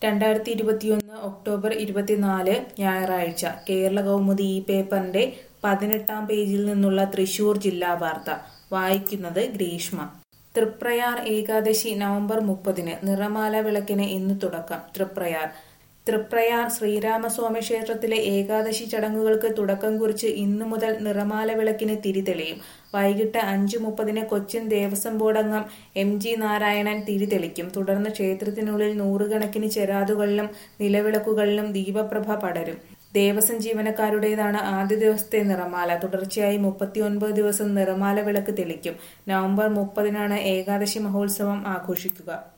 രണ്ടായിരത്തി ഇരുപത്തിയൊന്ന് ഒക്ടോബർ ഇരുപത്തിനാല് ഞായറാഴ്ച കേരള കൗമുദി ഈ പേപ്പറിന്റെ പതിനെട്ടാം പേജിൽ നിന്നുള്ള തൃശൂർ ജില്ലാ വാർത്ത വായിക്കുന്നത് ഗ്രീഷ്മ തൃപ്രയാർ ഏകാദശി നവംബർ മുപ്പതിന് നിറമാല വിളക്കിന് ഇന്ന് തുടക്കം തൃപ്രയാർ തൃപ്രയാർ ശ്രീരാമസ്വാമി ക്ഷേത്രത്തിലെ ഏകാദശി ചടങ്ങുകൾക്ക് തുടക്കം കുറിച്ച് ഇന്നു മുതൽ നിറമാല വിളക്കിന് തിരിതെളിയും വൈകിട്ട് അഞ്ചു മുപ്പതിന് കൊച്ചിൻ ദേവസ്വം ബോർഡ് അംഗം എം ജി നാരായണൻ തിരിതെളിക്കും തുടർന്ന് ക്ഷേത്രത്തിനുള്ളിൽ നൂറുകണക്കിന് ചെരാതുകളിലും നിലവിളക്കുകളിലും ദീപപ്രഭ പടരും ദേവസ്വം ജീവനക്കാരുടേതാണ് ആദ്യ ദിവസത്തെ നിറമാല തുടർച്ചയായി മുപ്പത്തിയൊൻപത് ദിവസം നിറമാല വിളക്ക് തെളിക്കും നവംബർ മുപ്പതിനാണ് ഏകാദശി മഹോത്സവം ആഘോഷിക്കുക